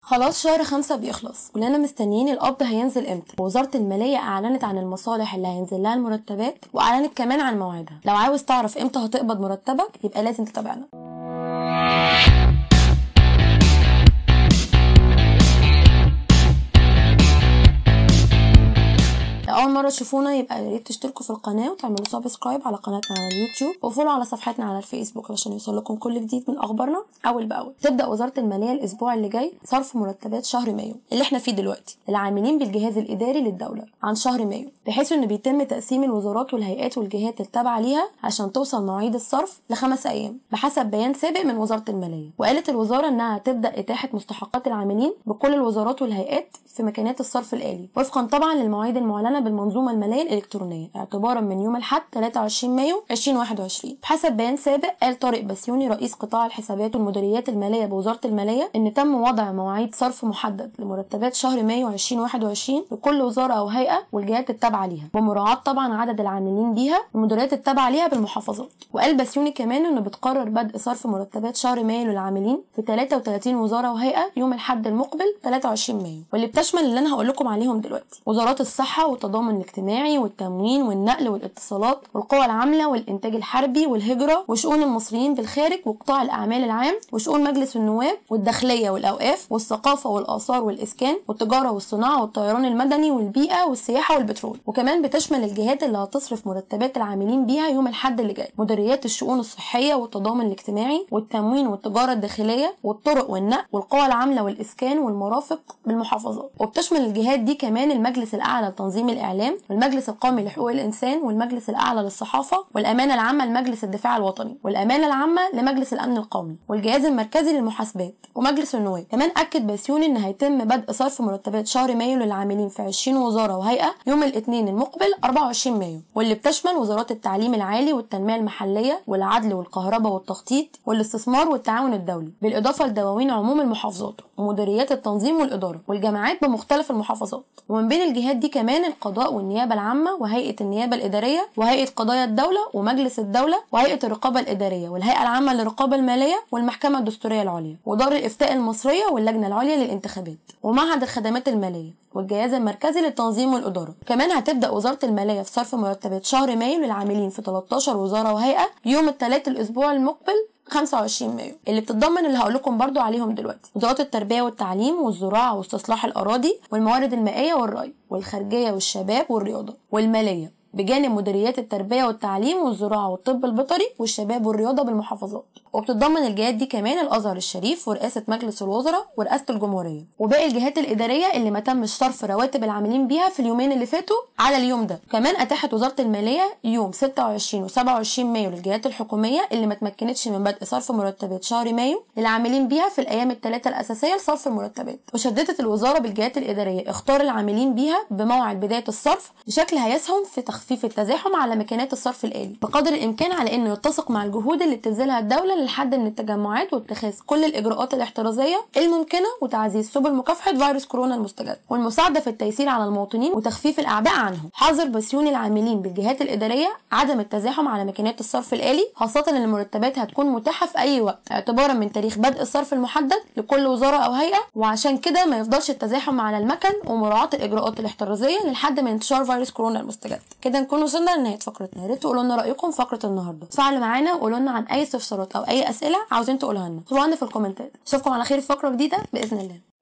خلاص شهر خمسة بيخلص كلنا مستنيين القبض هينزل امتى وزارة المالية اعلنت عن المصالح اللي هينزل لها المرتبات واعلنت كمان عن موعدها لو عاوز تعرف امتى هتقبض مرتبك يبقى لازم تتابعنا لو اول مره تشوفونا يبقى يا ريت تشتركوا في القناه وتعملوا سبسكرايب على قناتنا على اليوتيوب وفولو على صفحتنا على الفيسبوك علشان يوصلكم كل جديد من اخبارنا اول باول تبدا وزاره الماليه الاسبوع اللي جاي صرف مرتبات شهر مايو اللي احنا فيه دلوقتي العاملين بالجهاز الاداري للدوله عن شهر مايو بحيث ان بيتم تقسيم الوزارات والهيئات والجهات التابعه ليها عشان توصل مواعيد الصرف لخمس ايام بحسب بيان سابق من وزاره الماليه وقالت الوزاره انها تبدا اتاحه مستحقات العاملين بكل الوزارات والهيئات في مكانات الصرف الالي وفقا طبعا للمواعيد المعلنه بالمنظومه الماليه الالكترونيه اعتبارا من يوم الاحد 23 مايو 2021 بحسب بيان سابق قال طارق بسيوني رئيس قطاع الحسابات والمديريات الماليه بوزاره الماليه ان تم وضع مواعيد صرف محدد لمرتبات شهر مايو 2021 لكل وزاره او هيئه والجهات التابعه ليها ومراعاه طبعا عدد العاملين بيها والمديريات التابعه ليها بالمحافظات وقال بسيوني كمان انه بتقرر بدء صرف مرتبات شهر مايو للعاملين في 33 وزاره وهيئه يوم الاحد المقبل 23 مايو واللي بتشمل اللي انا هقول لكم عليهم دلوقتي وزارات الصحه والتضامن الاجتماعي والتموين والنقل والاتصالات والقوى العامله والانتاج الحربي والهجره وشؤون المصريين بالخارج وقطاع الاعمال العام وشؤون مجلس النواب والداخليه والاوقاف والثقافه والاثار والاسكان والتجاره والصناعه والطيران المدني والبيئه والسياحه والبترول وكمان بتشمل الجهات اللي هتصرف مرتبات العاملين بيها يوم الاحد اللي جاي مديريات الشؤون الصحيه والتضامن الاجتماعي والتموين والتجاره الداخليه والطرق والنقل والقوى العامله والاسكان والمرافق بالمحافظات وبتشمل الجهات دي كمان المجلس الاعلى لتنظيم الاعلام والمجلس القومي لحقوق الانسان والمجلس الاعلى للصحافه والامانه العامه لمجلس الدفاع الوطني والامانه العامه لمجلس الامن القومي والجهاز المركزي للمحاسبات ومجلس النواب كمان اكد بسيوني ان هيتم بدء صرف مرتبات شهر مايو للعاملين في 20 وزاره وهيئه يوم الاثنين المقبل 24 مايو واللي بتشمل وزارات التعليم العالي والتنميه المحليه والعدل والكهرباء والتخطيط والاستثمار والتعاون الدولي بالاضافه لدواوين عموم المحافظات ومديريات التنظيم والاداره والجامعات بمختلف المحافظات ومن بين الجهات دي كمان القضاء والنيابه العامه وهيئه النيابه الاداريه وهيئه قضايا الدوله ومجلس الدوله وهيئه الرقابه الاداريه والهيئه العامه للرقابه الماليه والمحكمه الدستوريه العليا ودار الافتاء المصريه واللجنه العليا للانتخابات ومعهد الخدمات الماليه والجهاز المركزي للتنظيم والإدارة كمان هتبدأ وزارة المالية في صرف مرتبات شهر مايو للعاملين في 13 وزارة وهيئة يوم الثلاث الأسبوع المقبل 25 مايو اللي بتتضمن اللي هقول لكم برضو عليهم دلوقتي وزارات التربيه والتعليم والزراعه واستصلاح الاراضي والموارد المائيه والري والخارجيه والشباب والرياضه والماليه بجانب مديريات التربيه والتعليم والزراعه والطب البيطري والشباب والرياضه بالمحافظات وبتتضمن الجهات دي كمان الازهر الشريف ورئاسه مجلس الوزراء ورئاسه الجمهوريه وباقي الجهات الاداريه اللي ما تمش صرف رواتب العاملين بيها في اليومين اللي فاتوا على اليوم ده كمان اتاحت وزاره الماليه يوم 26 و27 مايو للجهات الحكوميه اللي ما تمكنتش من بدء صرف مرتبات شهر مايو للعاملين بيها في الايام الثلاثه الاساسيه لصرف المرتبات وشددت الوزاره بالجهات الاداريه اختار العاملين بيها بموعد بدايه الصرف بشكل هيسهم في تخفيف التزاحم على مكانات الصرف الالي بقدر الامكان على انه يتسق مع الجهود اللي بتبذلها الدوله للحد من التجمعات واتخاذ كل الاجراءات الاحترازيه الممكنه وتعزيز سبل مكافحه فيروس كورونا المستجد والمساعده في التيسير على المواطنين وتخفيف الاعباء عنهم حظر بسيون العاملين بالجهات الاداريه عدم التزاحم على مكانات الصرف الالي خاصه ان المرتبات هتكون متاحه في اي وقت اعتبارا من تاريخ بدء الصرف المحدد لكل وزاره او هيئه وعشان كده ما يفضلش التزاحم على المكن ومراعاه الاجراءات الاحترازيه للحد من انتشار فيروس كورونا المستجد كده نكون وصلنا لنهايه فقرتنا يا ريت تقولوا لنا رايكم في فقره النهارده تفاعلوا معانا وقولوا لنا عن اي استفسارات او اي اسئله عاوزين تقولها لنا سيبوها لنا في الكومنتات اشوفكم على خير في فقره جديده باذن الله